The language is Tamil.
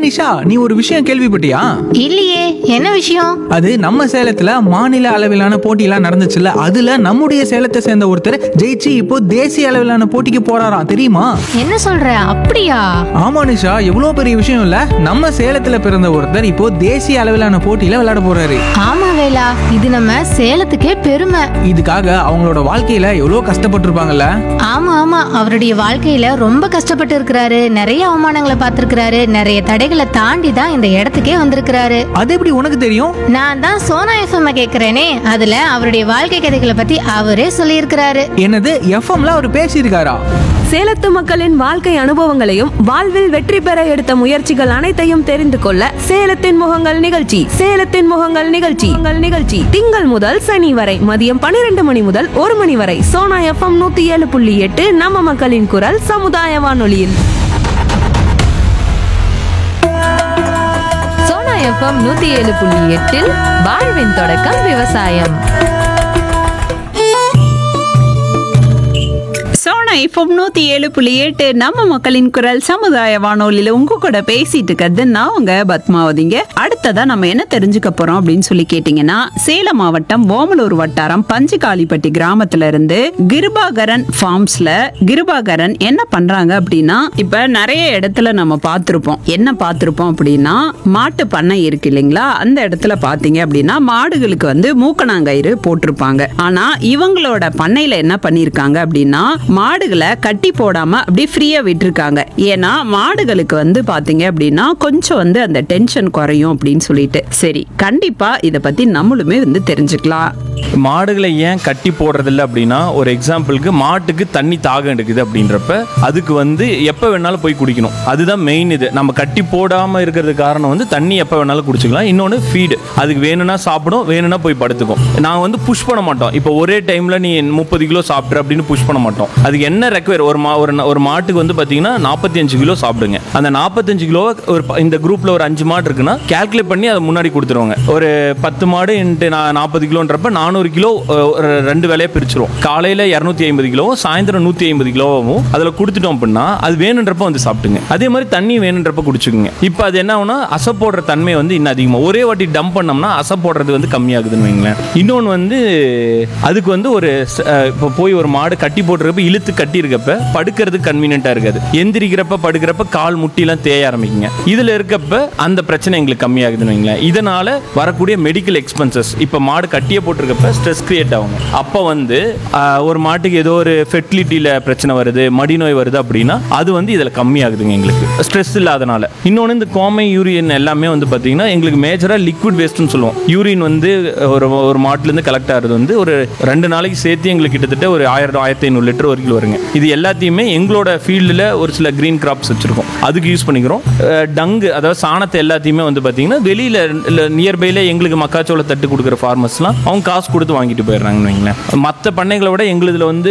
நிஷா நீ ஒரு விஷயம் கேள்விப்பட்டியா இல்லையே என்ன விஷயம் அது நம்ம சேலத்துல மாநில அளவிலான போட்டியெல்லாம் நடந்துச்சுல்ல அதுல நம்முடைய சேலத்தை சேர்ந்த ஒருத்தர் ஜெயிச்சு இப்போ தேசிய அளவிலான போட்டிக்கு போறாராம் தெரியுமா என்ன சொல்ற அப்படியா ஆமா நிஷா எவ்வளவு பெரிய விஷயம் இல்ல நம்ம சேலத்துல பிறந்த ஒருத்தர் இப்போ தேசிய அளவிலான போட்டியில விளையாட போறாரு ஆமா வேலா இது நம்ம சேலத்துக்கே பெருமை இதுக்காக அவங்களோட வாழ்க்கையில எவ்வளவு கஷ்டப்பட்டிருப்பாங்கல்ல ஆமா ஆமா அவருடைய வாழ்க்கையில ரொம்ப கஷ்டப்பட்டு இருக்கிறாரு நிறைய அவமானங்களை பார்த்திருக்கிறாரு நிறைய தடைகளை தாண்டி தான் இந்த இடத்துக்கே வந்திருக்கிறாரு அது எப்படி உனக்கு தெரியும் நான் தான் சோனா எஃப்எம் கேக்குறேனே அதுல அவருடைய வாழ்க்கை கதைகளை பத்தி அவரே சொல்லியிருக்கிறாரு என்னது எஃப்எம்ல அவர் பேசியிருக்காரா சேலத்து மக்களின் வாழ்க்கை அனுபவங்களையும் வாழ்வில் வெற்றி பெற எடுத்த முயற்சிகள் அனைத்தையும் தெரிந்து கொள்ள சேலத்தின் முகங்கள் நிகழ்ச்சி சேலத்தின் முகங்கள் நிகழ்ச்சி உங்கள் நிகழ்ச்சி திங்கள் முதல் சனி வரை மதியம் பன்னிரண்டு மணி முதல் ஒரு மணி வரை சோனா எஃப்எம் நூத்தி ஏழு புள்ளி எட்டு நம்ம மக்களின் குரல் சமுதாய வானொலியில் சோனா எஃப்எம் நூத்தி ஏழு புள்ளி எட்டில் வாழ்வின் தொடக்கம் விவசாயம் சோனா எஃப்எம் நூத்தி ஏழு புள்ளி எட்டு நம்ம மக்களின் குரல் சமுதாய வானொலியில உங்க கூட பேசிட்டு இருக்கிறது நான் உங்க பத்மாவதிங்க அடுத்ததா நம்ம என்ன தெரிஞ்சுக்க போறோம் அப்படின்னு சொல்லி கேட்டீங்கன்னா சேலம் மாவட்டம் ஓமலூர் வட்டாரம் பஞ்சுகாலிப்பட்டி கிராமத்துல இருந்து கிருபாகரன் ஃபார்ம்ஸ்ல கிருபாகரன் என்ன பண்றாங்க அப்படின்னா இப்ப நிறைய இடத்துல நம்ம பார்த்திருப்போம் என்ன பார்த்திருப்போம் அப்படின்னா மாட்டு பண்ணை இருக்கு இல்லைங்களா அந்த இடத்துல பாத்தீங்க அப்படின்னா மாடுகளுக்கு வந்து மூக்கணாங்கயிறு போட்டிருப்பாங்க ஆனா இவங்களோட பண்ணையில என்ன பண்ணிருக்காங்க அப்படின்னா மாடுகளை கட்டி போடாம அப்படியே ஃப்ரீயா விட்டுருக்காங்க ஏன்னா மாடுகளுக்கு வந்து பாத்தீங்க அப்படின்னா கொஞ்சம் வந்து அந்த டென்ஷன் குறையும் அப்படின்னு சொல்லிட்டு சரி கண்டிப்பா இத பத்தி நம்மளுமே வந்து தெரிஞ்சுக்கலாம் மாடுகளை ஏன் கட்டி போடுறதில்ல அப்படின்னா ஒரு எக்ஸாம்பிளுக்கு மாட்டுக்கு தண்ணி தாகம் எடுக்குது அப்படின்றப்ப அதுக்கு வந்து எப்போ வேணாலும் போய் குடிக்கணும் அதுதான் மெயின் இது நம்ம கட்டி போடாமல் இருக்கிறதுக்கு காரணம் வந்து தண்ணி எப்போ வேணாலும் குடிச்சுக்கலாம் இன்னொன்று ஃபீடு அதுக்கு வேணும்னா சாப்பிடும் வேணும்னா போய் படுத்துக்கும் நான் வந்து புஷ் பண்ண மாட்டோம் இப்போ ஒரே டைமில் நீ முப்பது கிலோ சாப்பிட்ற அப்படின்னு புஷ் பண்ண மாட்டோம் அதுக்கு என்ன ரெக்வயர் ஒரு மா ஒரு ஒரு மாட்டுக்கு வந்து பார்த்தீங்கன்னா நாற்பத்தி அஞ்சு கிலோ சாப்பிடுங்க அந்த நாற்பத்தஞ்சு கிலோ ஒரு ப- இந்த குரூப்பில் ஒரு அஞ்சு மாடு இருக்குன்னா கேல்குலேட் பண்ணி அதை முன்னாடி கொடுத்துருவாங்க ஒரு பத்து மாடு இன்ட்டு நான் நாற்பது கிலோன்றப்ப நானூறு கிலோ அஹ், ஒரு ரெண்டு வேலையை பிரிச்சிரும் காலையில் இரநூத்தி ஐம்பது கிலோவும் சாயந்தரம் நூற்றி ஐம்பது கிலோவும் அதில் கொடுத்துட்டோம் அப்படின்னா அது வேணுன்றப்ப வந்து சாப்பிட்டுங்க அதே மாதிரி தண்ணி வேணுன்றப்ப குடிச்சுக்குங்க இப்போ அது என்ன ஆகும்னா அசை போடுற தன்மை வந்து இன்னும் அதிகமாக ஒரே வாட்டி டம்ப் பண்ணோம்னா அசை போடுறது வந்து கம்மியாகுதுன்னு வைங்களேன் இன்னொன்று வந்து அதுக்கு வந்து ஒரு ச- அஹ், இப்போ போய் ஒரு மாடு கட்டி போட்டுறப்ப இழுத்து கட்டி இருக்கப்ப படுக்கிறதுக்கு கன்வீனியன்ட்டாக இருக்காது எந்திரிக்கிறப்ப படுக்கிறப்ப கால் முட்டிலாம் தேய ஆரம்பிக்குங்க இதில் இருக்கப்ப அந்த பிரச்சனை எங்களுக்கு கம்மியாகுதுன்னு வைங்களேன் இதனால வரக்கூடிய மெடிக்கல் எக்ஸ்பென்சஸ் இப்போ மாடு கட்டியே போட்டிருக்கப்ப ஸ்ட்ரெஸ் கிரியேட் ஆகுங்க அப்போ வந்து ஆஹ், ஒரு மாட்டுக்கு ஏதோ ஒரு ஃபெர்டிலிட்டியில் பிரச்சனை வருது மடி நோய் வருது அப்படின்னா அது வந்து இதில் கம்மியாகுதுங்க எங்களுக்கு ஸ்ட்ரெஸ் இல்லாதனால இன்னொன்று இந்த கோமை யூரியன் எல்லாமே வந்து பார்த்தீங்கன்னா எங்களுக்கு மேஜராக லிக்விட் வேஸ்ட்னு சொல்லுவோம் யூரின் வந்து ஒரு ஒரு மாட்டுலேருந்து கலெக்ட் ஆகிறது வந்து ஒரு ரெண்டு நாளைக்கு சேர்த்து எங்களுக்கு கிட்டத்தட்ட ஒரு ஆயிரம் ஆயிரத்தி ஐநூறு லிட்டர் வரைக்கும் வருங்க இது எல்லாத்தையுமே எங்களோட ஃபீல்டில் ஒரு சில க்ரீன் கிராப்ஸ் வச்சுருக்கோம் அதுக்கு யூஸ் பண்ணிக்கிறோம் டங்கு அதாவது சாணத்தை எல்லாத்தையுமே வந்து பார்த்தீங்கன்னா வெளியில் நியர்பைல எங்களுக்கு மக்காச்சோள தட்டு கொடுக்குற ஃபார்மர்ஸ்லாம் அவங்க காசு கொடுத்து வாங்கிட்டு போயிடுறாங்கன்னு வைங்களேன் மற்ற பண்ணைகளை விட எங்களுதுல வந்து